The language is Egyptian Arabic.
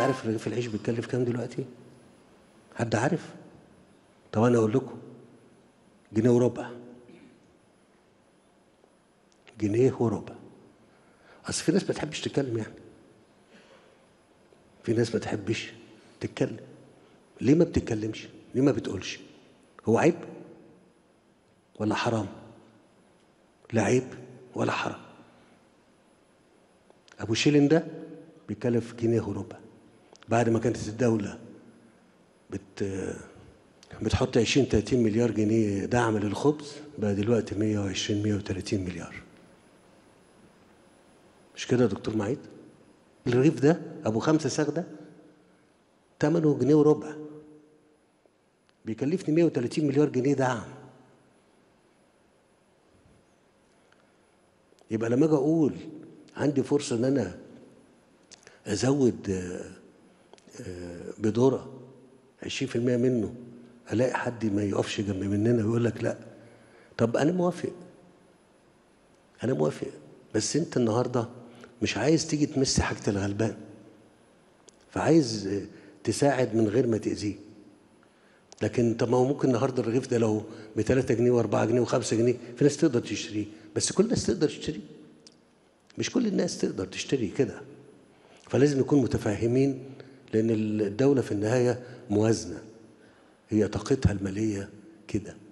عارف رغيف العيش بيتكلف كام دلوقتي حد عارف طب انا اقول لكم جنيه وربع جنيه وربع اصل في ناس ما تحبش تتكلم يعني في ناس ما تحبش تتكلم ليه ما بتتكلمش ليه ما بتقولش هو عيب ولا حرام لا عيب ولا حرام ابو شيلين ده بيكلف جنيه وربع بعد ما كانت الدوله بت بتحط 20 30 مليار جنيه دعم للخبز بقى دلوقتي 120 130 مليار مش كده يا دكتور معيد الرغيف ده ابو خمسة ساغ ده ثمنه جنيه وربع بيكلفني 130 مليار جنيه دعم يبقى لما اجي اقول عندي فرصه ان انا ازود آه، آه، بذره 20% منه الاقي حد ما يقفش جنب مننا ويقول لك لا طب انا موافق انا موافق بس انت النهارده مش عايز تيجي تمس حاجه الغلبان فعايز آه، تساعد من غير ما تاذيه لكن طب ما هو ممكن النهارده الرغيف ده لو ب 3 جنيه و4 جنيه و5 جنيه في ناس تقدر تشتريه بس كل الناس تقدر تشتريه مش كل الناس تقدر تشتري كده فلازم نكون متفاهمين لان الدوله في النهايه موازنه هي طاقتها الماليه كده